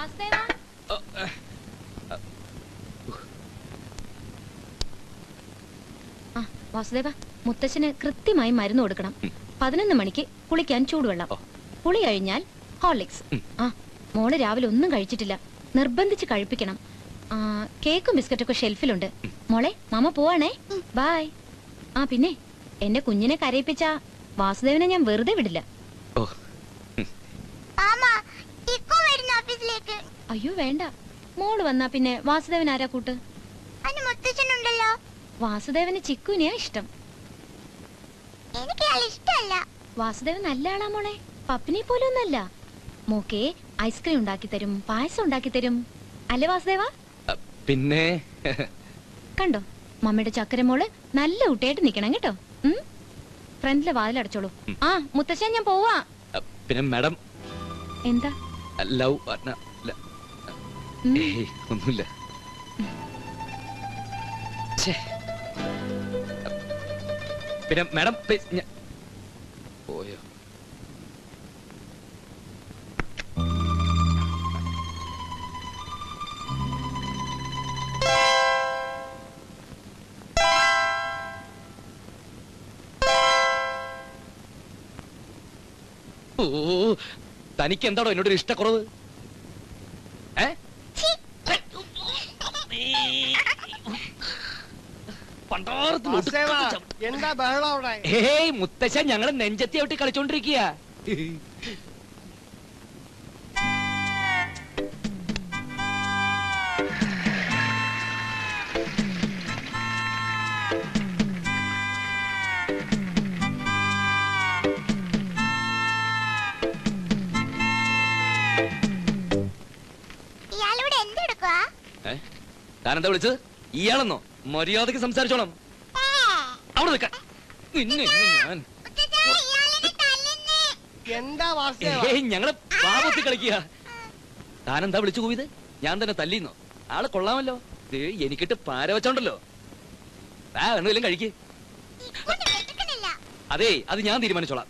വാസുദേവ ആ വാസുദേവ മുത്തശ്ശന് കൃത്യമായി മരുന്ന് കൊടുക്കണം പതിനൊന്ന് മണിക്ക് കുളിക്കാൻ ചൂടുവെള്ളം കുളി കഴിഞ്ഞാൽ ഹോർലിക്സ് ആ മോള് രാവിലെ ഒന്നും കഴിച്ചിട്ടില്ല നിർബന്ധിച്ച് കഴിപ്പിക്കണം ആ, കേക്കും ബിസ്ക്കറ്റൊക്കെ ഷെൽഫിലുണ്ട് മോളെ മാമ പോവാണേ ബായ് ആ പിന്നെ എന്റെ കുഞ്ഞിനെ കരയിപ്പിച്ച വാസുദേവനെ ഞാൻ വെറുതെ വിടില്ല ആമാ ഇക്കോ വരുന്ന ഓഫീസിലേക്ക് അയ്യോ വേണ്ട മോള് വന്നാ പിന്നെ വാസുദേവൻ ആരാ കൂട്ട് അതിന് മുത്തച്ഛനുണ്ടല്ലോ വാസുദേവന് ചിക്കുനെയാ ഇഷ്ടം എനിക്ക് അയാൾ ഇഷ്ടമല്ല വാസുദേവൻ നല്ല ആളാ മോളെ പപ്പിനെ പോലും ഒന്നല്ല മോക്കെ ഐസ്ക്രീം ഉണ്ടാക്കി തരും പായസം ഉണ്ടാക്കി തരും അല്ലേ വാസുദേവ പിന്നെ കണ്ടോ മമ്മയുടെ ചക്കര മോള് നല്ല കുട്ടിയായിട്ട് നിക്കണം കേട്ടോ ഉം? ഫ്രണ്ടിലെ വാതിലടച്ചോളൂ ആ മുത്തശ്ശൻ ഞാൻ പോവാ പിന്നെ മാഡം എന്താ ലവ് ഉം. ഏയ് ഒന്നുമില്ല ഛേ. പിന്നെ മാഡം പ്ലീസ് ഞാൻ പോയോ ഓ തനിക്ക് എന്താണോ എന്നോടൊരു ഇഷ്ടക്കുറവ് ഏ പണ്ടാരത്തിൽ വാസുദേവാ, ഒടുക്കത്തെ ചവിട്ട്. എന്താ ബഹളം അവിടെ ഏയ് മുത്തശ്ശ ഞങ്ങള് നെഞ്ചത്തി ഔട്ടി കളിച്ചോണ്ടിരിക്കുക ഇയാളിവിടെ എന്തെടുക്കുവാ താനെന്താ വിളിച്ചത് ഇയാളെന്നോ മര്യാദക്ക് സംസാരിച്ചോണം അവിടെ നിൽക്കാൻ നിന്നെ ഇന്ന് ഞാൻ എന്താ വാസുദേവ ഏയ് ഞങ്ങള് പാപത്തി കളിക്കുക താനെന്താ വിളിച്ചു പോയത് ഞാൻ തന്നെ തല്ലിന്നോ ആള് കൊള്ളാമല്ലോ ദേ എനിക്കിട്ട് പാര വെച്ചോണ്ടല്ലോ ആ എന്തെങ്കിലും കഴിക്ക് അതെ അത് ഞാൻ തീരുമാനിച്ചോളാം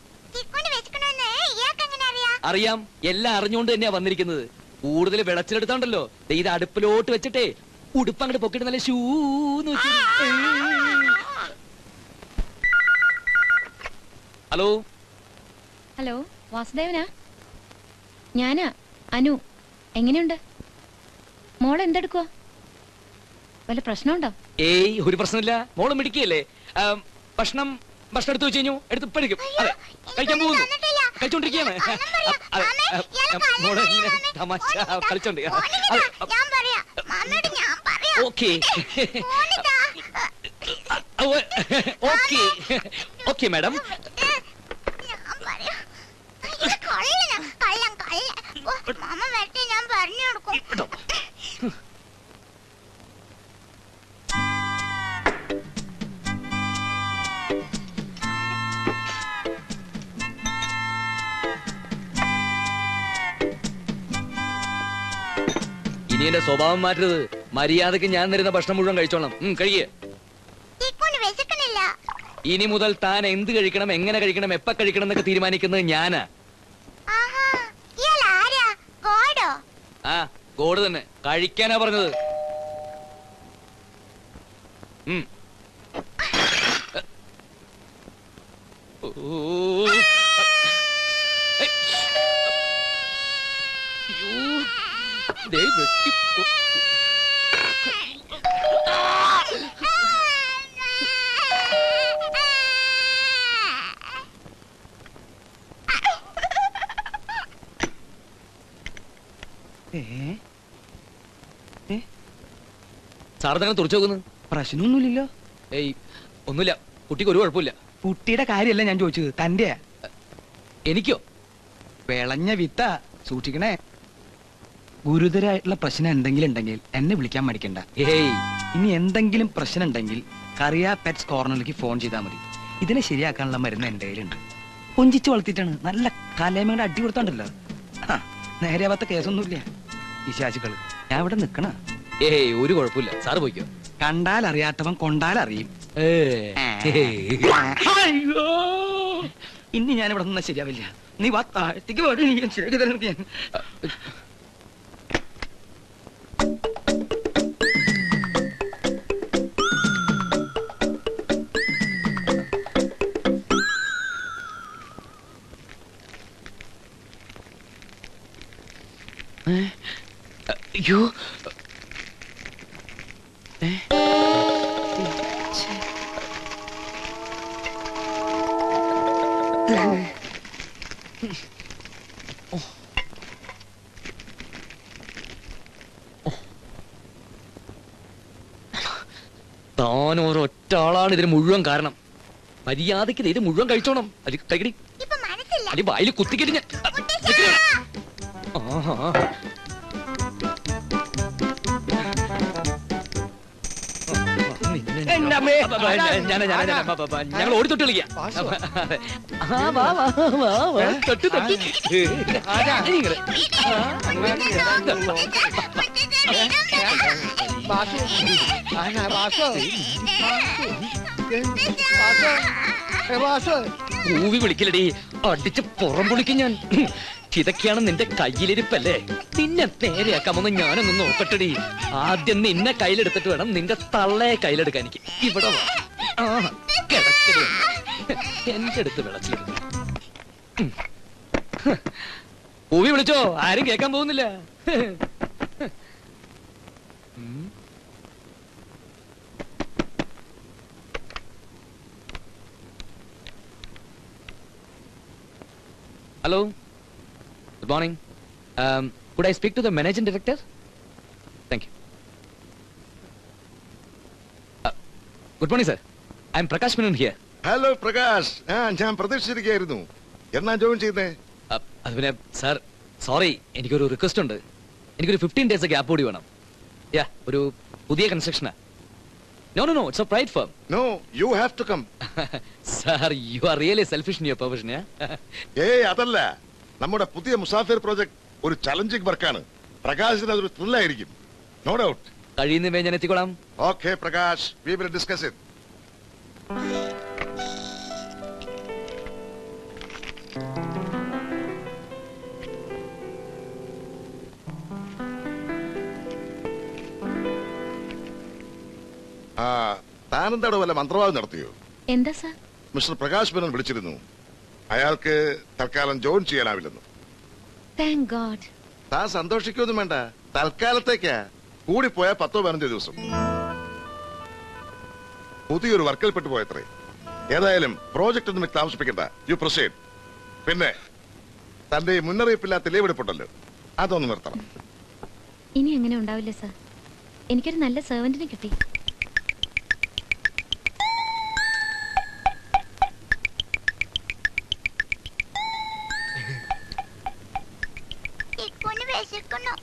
അറിയാം എല്ലാം അറിഞ്ഞുകൊണ്ട് തന്നെയാ വന്നിരിക്കുന്നത് കൂടുതൽ വിളച്ചിലെടുത്തോണ്ടല്ലോ ദേ ഇത് അടുപ്പിലോട്ട് വെച്ചിട്ടേ ഉടുപ്പ് അങ്ങോട്ട് പൊക്കിട്ട് നല്ല ഷൂന്ന് വെച്ച് ഹലോ ഹലോ വാസുദേവനാ ഞാനാ അനു എങ്ങനെയുണ്ട് മോൾ എന്തെടുക്കുക വല്ല പ്രശ്നമുണ്ടോ ഏയ് ഒരു പ്രശ്നമില്ല മോള് മിടിക്കല്ലേ ഭക്ഷണം ഭക്ഷണം എടുത്തു വെച്ച് കഴിഞ്ഞു എടുത്ത് പഠിക്കും അതെ കഴിക്കാൻ പോകുന്നു കഴിച്ചോണ്ടിരിക്കുകയാണ് അതെ ആ, മോള് ഇങ്ങനെ തമാശ കളിച്ചോണ്ട് ഞാൻ പറയാം മാമയോട് ഞാൻ പറയാം ഓക്കെ ഓക്കെ ഓക്കെ മാഡം ഞാൻ പറയാം ഇത് കൊള്ളനാ കള്ളം കള്ള ഓ, മാമ വരട്ടെ ഞാൻ പറഞ്ഞു കൊടുക്കും ഇനി എന്റെ സ്വഭാവം മാറ്റരുത് മര്യാദക്ക് ഞാൻ തരുന്ന ഭക്ഷണം മുഴുവൻ കഴിച്ചോളാം ഉം, കഴിയേ ഇക്കൊണ്ട് വിശക്കണില്ല ഇനി മുതൽ താൻ എന്ത് കഴിക്കണം എങ്ങനെ കഴിക്കണം എപ്പ കഴിക്കണം എന്നൊക്കെ തീരുമാനിക്കുന്നത് ഞാനാ ആഹാ ഇയാൾ ആരാ ഗോഡോ ആ ഗോഡ് തന്നെ കഴിക്കാനാ പറഞ്ഞത് ഉം. ഓ. ഏയ്. അയ്യോ. ദേ വെട്ടി പൊ- സാറെന്താണ് തുറച്ചു നോക്കുന്നു പ്രശ്നമൊന്നുമില്ലല്ലോ ഏയ് ഒന്നുമില്ല കുട്ടിക്ക് ഒരു കുഴപ്പമില്ല കുട്ടിയുടെ കാര്യമല്ല ഞാൻ ചോദിച്ചത് തന്റെ എനിക്കോ വിളഞ്ഞ വിത്ത സൂക്ഷിക്കണേ ഗുരുതരമായിട്ടുള്ള പ്രശ്നം എന്തെങ്കിലും ഉണ്ടെങ്കിൽ എന്നെ വിളിക്കാൻ മടിക്കണ്ട ഏയ് ഇനി എന്തെങ്കിലും പ്രശ്നം ഉണ്ടെങ്കിൽ കറിയ പെറ്റ്സ് കോർണറിലേക്ക് ഫോൺ ചെയ്താൽ മതി ഇതിനെ ശരിയാക്കാനുള്ള മരുന്ന് എന്റെ കയ്യിലുണ്ട് കൊഞ്ചിച്ച് വളർത്തിയിട്ടാണ് നല്ല കലേമയുടെ അടി കൊടുത്തോണ്ടല്ലോ ആ നേരെയാവാത്ത കേസൊന്നുമില്ല വിശാചുക്കള് ഞാൻ ഇവിടെ നിക്കണ ഏയ് ഒരു കുഴപ്പമില്ല സാറ് പോയിക്കോ കണ്ടാൽ അറിയാത്തവൻ കൊണ്ടാൽ അറിയും അയ്യോ ഇനി ഞാൻ ഇവിടെ നിന്നാ ശരിയാവില്ല നീ വാ താഴ്ത്തിക്ക് പോടി, നീ ശരിയാക്കി തരാം നിനക്ക് ഞാൻ. അയ്യോ ഏ? താൻ ഒരൊറ്റ ആളാണ് ഇതിന് മുഴുവൻ കാരണം മര്യാദയ്ക്ക് ദേ ഇത് മുഴുവൻ കഴിച്ചോണം അത് കൈകടി ഇപ്പൊ മനസ്സില്ല അല്ലെ വായിൽ കുത്തിക്കിട്ട് ഞാൻ ആഹാ. നിന്നെ- എന്റെ അമ്മേ. അപ്പ, അപ്പ, ഞാൻ- ഞാൻ- ഞാൻ- ഞാൻ- അപ്പ, അപ്പ, ഞങ്ങൾ ഓടിത്തൊട്ട് കളിക്കാം വാസു. അതെ. ആ, വാ, വാ, വാ, വാ. തൊട്ട് തൊട്ട്. ആരാ? ഇങ്ങനെ. വാസു ആരാ വാസു വാസു ഏ, വാസു കൂവി വിളിക്കലടി അടിച്ച് പുറം പൊളിക്കും ഞാൻ ഇതൊക്കെയാണ് നിന്റെ കയ്യിലിരിപ്പല്ലേ നിന്നെ നേരെയാക്കാമെന്ന് ഞാനൊന്ന് നോക്കട്ടെടി ആദ്യം നിന്നെ കയ്യിലെടുത്തിട്ട് വേണം നിന്റെ തള്ളയെ കയ്യിലെടുക്കാൻ എനിക്ക് ഇവിടെ വാ. ആ, കിടക്കടി. എന്റെ അടുത്ത് വിളച്ചിരുന്നു ഉം. കൂവി വിളിച്ചോ ആരും കേൾക്കാൻ പോകുന്നില്ല ഉം. Hello. Good morning. Um, could I speak to the managing director? Thank you. Uh, good morning, sir. I'm Prakash Menon here. Hello Prakash ആ ഞാൻ പ്രതീക്ഷിച്ചിരിക്കുകയായിരുന്നു എന്നാ ജോയിൻ ചെയ്തേ Uh, അത് പിന്നെ സാർ സോറി എനിക്കൊരു റിക്വസ്റ്റ് ഉണ്ട് എനിക്കൊരു ഫിഫ്റ്റീൻ ഡേയ്സ് ഗ്യാപ്പ് കൂടി വേണം യാ ഒരു പുതിയ കൺസ്ട്രക്ഷനാ no no no it's a pride firm no you have to come sir you are really selfish in your profession ഏയ് അതല്ല നമ്മുടെ പുതിയ മുസാഫിർ പ്രോജക്ട് ഒരു ചലഞ്ചിങ് വർക്കാണ് പ്രകാശിന് അതൊരു ത്രില്ലായിരിക്കും നോ ഡൗട്ട് കഴിയുന്നവേ ഞാൻ എത്തിക്കോളാം okay Prakash we will discuss it ആ താനെന്താടോ വല്ല മന്ത്രവാദം നടത്തിയോ എന്താ സാർ മിസ്റ്റർ പ്രകാശ് മേനോൻ വിളിച്ചിരുന്നു അയാൾക്ക് തൽക്കാലം ജോയിൻ ചെയ്യാനാവില്ലെന്ന് താങ്ക് ഗോഡ് താൻ സന്തോഷിക്കൊന്നും വേണ്ട തൽക്കാലത്തേക്കാ കൂടിപ്പോയാ പത്തോ പതിനഞ്ചോ ദിവസം പുതിയൊരു വർക്കിൽ പെട്ടുപോയത്രേ ഏതായാലും പ്രോജക്റ്റ് ഒന്നും വെച്ച് താമസിപ്പിക്കണ്ട യു പ്രൊസീഡ് പിന്നെ തന്റെ ഈ മുന്നറിയിപ്പില്ലാത്ത ലീവ് എടുപ്പുണ്ടല്ലോ അതൊന്ന് നിർത്തണം ഇനി അങ്ങനെ ഉണ്ടാവില്ല സാർ എനിക്കൊരു നല്ല സെർവന്റിനെ കിട്ടി ഇക്കുന് വിശക്കുന്നു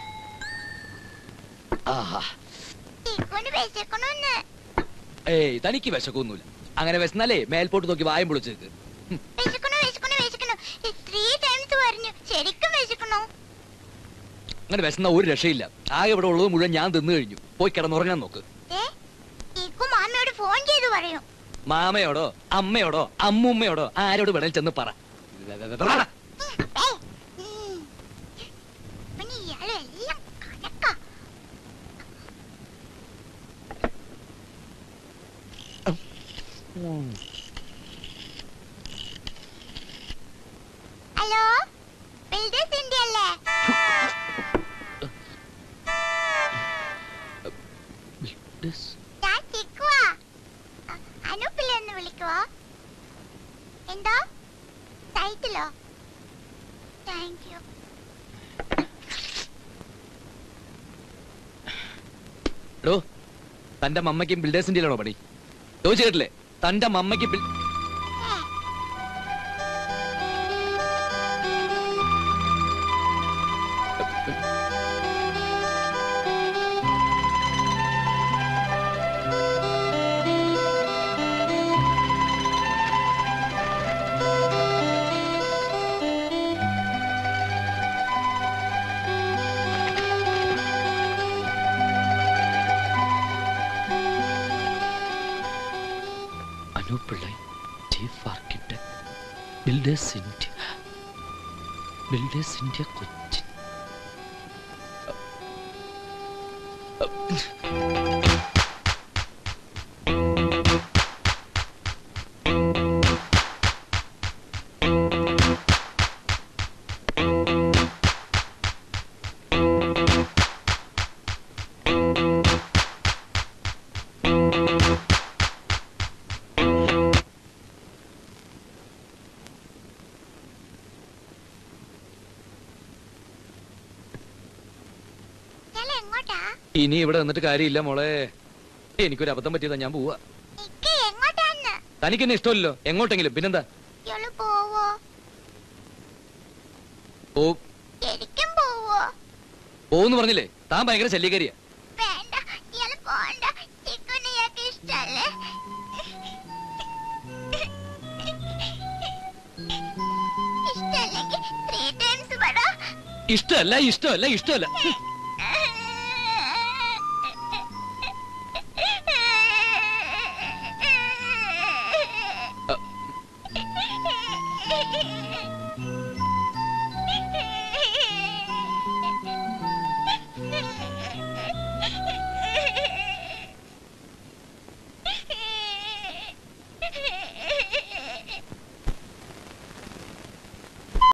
ആഹാ ഇക്കുന് വിശക്കണമെന്ന് ഏയ് തനിക്ക് വിശക്കൊന്നുമില്ല അങ്ങനെ വിശന്നാലേ മേൽപോട്ട് നോക്കി വായം പൊളിച്ചേക്ക് വിശക്കണു വിശക്കണു വിശക്കണു ത്രീ ടൈംസ് പറഞ്ഞു ശരിക്കും വിശക്കണു അങ്ങനെ വിശന്ന ഒരു രക്ഷയില്ല ആകെ ഇവിടെ ഉള്ളത് മുഴുവൻ ഞാൻ തിന്നു കഴിഞ്ഞു പോയി കിടന്നുറങ്ങാൻ നോക്ക് ഏ ഇക്കു മാമിയോട് ഫോൺ ചെയ്ത് പറയും മാമയോടോ അമ്മയോടോ അമ്മുമ്മയോടോ ആരോട് വേണേൽ ചെന്ന് പറ ഏ, ഉം. പിന്നെ ഇയാളും എല്ലാം കണക്കാ ഹലോ ബിൽഡേഴ്സ് ഇന്ത്യ അല്ലേ ഞാൻ ചിക്കുവാ അ- അനൂപിലെ ഒന്ന് വിളിക്കുവോ എന്തോ സൈറ്റിലോ താങ്ക് യു എടോ തന്റെ മമ്മയ്ക്കും ബിൽഡേഴ്സിന്റെ ആണോ പണി ചോദിച്ചിട്ടില്ലേ തന്റെ മമ്മയ്ക്ക് ബിൽ Anoop Pillai chief architect builders India builders India Kochi എങ്ങോട്ടാ ഇനി ഇവിടെ നിന്നിട്ട് കാര്യമില്ല മോളെ എനിക്കൊരു അബദ്ധം പറ്റിയതാ ഞാൻ പോവാ ഇക്ക എങ്ങോട്ടാന്ന് തനിക്ക് എന്നെ ഇഷ്ടമല്ലോ എങ്ങോട്ടെങ്കിലും പിന്നെന്താ ഇയാള് പോവോ ഓ ശരിക്കും പോവോ പോന്ന് പറഞ്ഞില്ലേ താൻ ഭയങ്കര ശല്യക്കാരിയാ വേണ്ട ഇയാള് പോണ്ട ചിക്കുനെ ഇയാൾക്ക് ഇഷ്ടല്ലേ ഇഷ്ടല്ലെങ്കിൽ ത്രീ ടൈംസ് പറ ഇഷ്ടമല്ല ഇഷ്ടമല്ല ഇഷ്ടമല്ല വേണ്ട